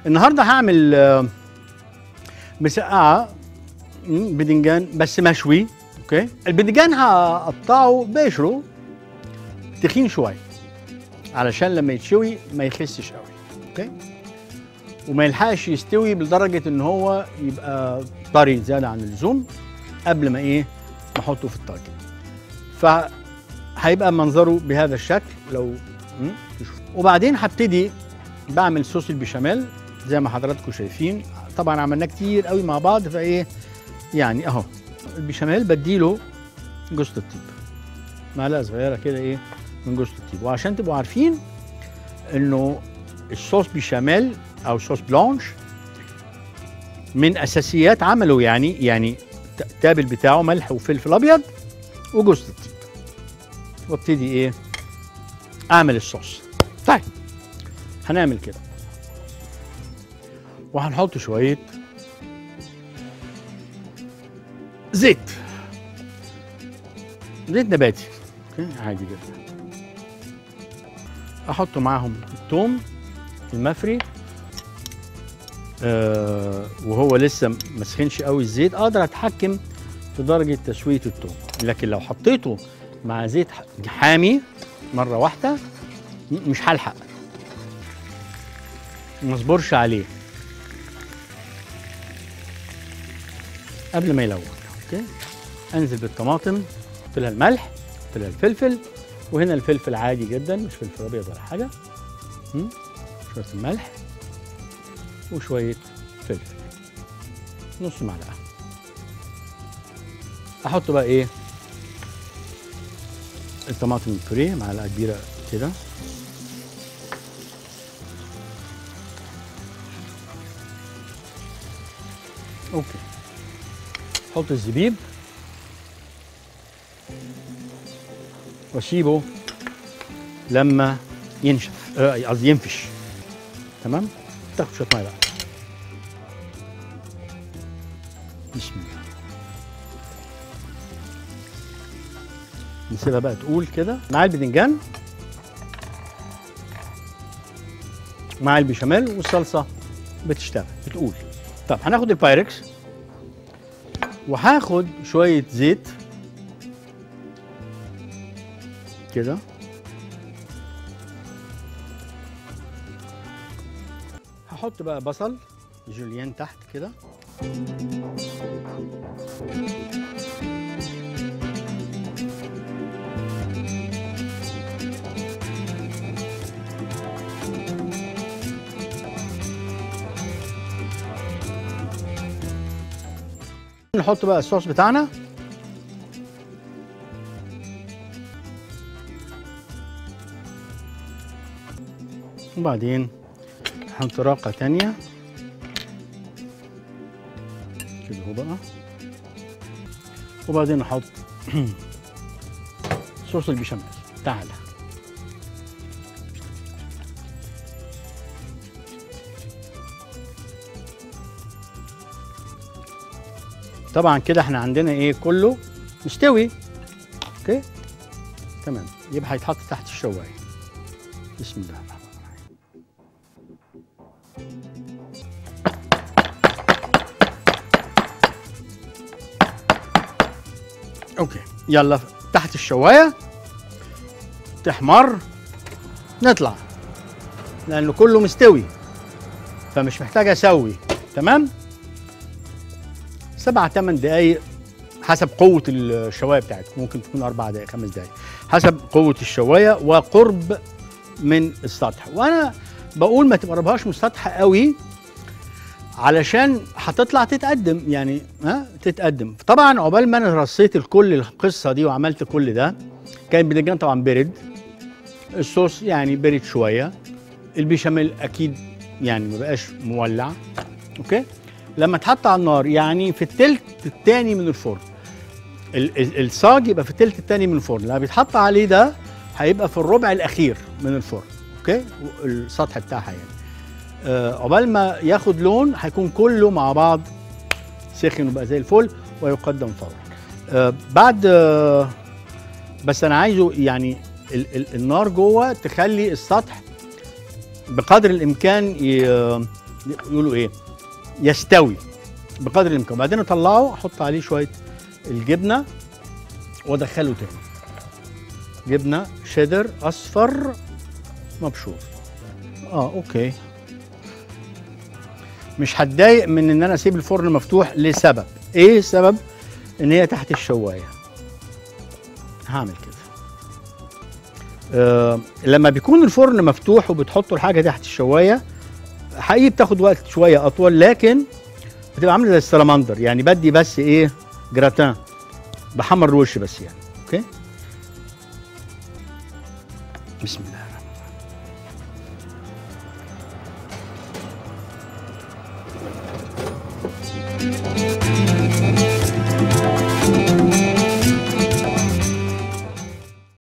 النهارده هعمل آه، مسقعه مم، بدنجان بس مشوي اوكي البدنجان هقطعه بقشره تخين شويه علشان لما يتشوي ما يخسش قوي اوكي وما يلحقش يستوي لدرجه ان هو يبقى طري زياده عن اللزوم قبل ما ايه نحطه في الطاجن فهيبقى منظره بهذا الشكل لو مم، تشوف وبعدين هبتدي بعمل صوص البشاميل زي ما حضراتكم شايفين طبعا عملناه كتير قوي مع بعض فايه يعني اهو البشاميل بديله جوز الطيب معلقه صغيره كده ايه من جوز الطيب وعشان تبقوا عارفين انه الصوص بشاميل او صوص بلانش من اساسيات عمله يعني يعني التابل بتاعه ملح وفلفل ابيض وجوز الطيب وابتدي ايه اعمل الصوص طيب هنعمل كده وهنحط شويه زيت زيت نباتي اوكي عادي جدا احط معاهم الثوم المفري آه وهو لسه ما سخنش قوي الزيت اقدر اتحكم في درجه تسويه الثوم لكن لو حطيته مع زيت ح- حامي مره واحده م- مش هلحق ما اصبرش عليه قبل ما يلون اوكي انزل بالطماطم احط لها الملح احط لها الفلفل وهنا الفلفل عادي جدا مش فلفل ابيض ولا حاجه م? شويه الملح وشويه فلفل نص معلقه احط بقى ايه الطماطم البوريه معلقه كبيره كده اوكي حط الزبيب واسيبه لما ينشف آه، قصدي ينفش تمام تاخد شويه ميه بقى بسم الله نسيبها بقى تقول كده مع البدنجان مع البشاميل والصلصه بتشتغل بتقول طب هناخد البايركس وهاخد شويه زيت كده هحط بقى بصل جوليان تحت كده نحط بقى الصوص بتاعنا وبعدين نحط راقة تانية كده هو بقى وبعدين نحط صوص البشاميل تعالى طبعا كده احنا عندنا ايه كله مستوي اوكي تمام يبقى هيتحط تحت الشوايه بسم الله الرحمن الرحيم اوكي يلا تحت الشوايه تحمر نطلع لانه كله مستوي فمش محتاج اسوي تمام سبع ثمان دقايق حسب قوة الشواية بتاعتكم ممكن تكون أربع دقايق خمس دقايق حسب قوة الشواية وقرب من السطح وأنا بقول ما تقربهاش من السطح قوي علشان هتطلع تتقدم يعني ها تتقدم طبعا عقبال ما انا رصيت الكل القصه دي وعملت كل ده كان البدنجان طبعا برد الصوص يعني برد شويه البيشاميل اكيد يعني ما بقاش مولع اوكي لما اتحط على النار يعني في التلت التاني من الفرن ال- ال- الصاج يبقى في التلت التاني من الفرن لما بيتحط عليه ده هيبقى في الربع الاخير من الفرن اوكي السطح بتاعها يعني آه، عقبال ما ياخد لون هيكون كله مع بعض سخن وبقى زي الفل ويقدم فورا آه، بعد آه، بس انا عايزه يعني ال ال النار جوه تخلي السطح بقدر الامكان ي- يقولوا ايه يستوي بقدر الامكان بعدين اطلعه احط عليه شويه الجبنه وادخله تاني جبنه شيدر اصفر مبشور اه اوكي مش هتضايق من ان انا اسيب الفرن مفتوح لسبب ايه السبب ان هي تحت الشوايه هعمل كده آه لما بيكون الفرن مفتوح وبتحطوا الحاجه تحت الشوايه حقيقي بتاخد وقت شويه اطول لكن بتبقى عامله زي السلمندر يعني بدي بس ايه جراتان بحمر الوش بس يعني اوكي بسم الله الرحمن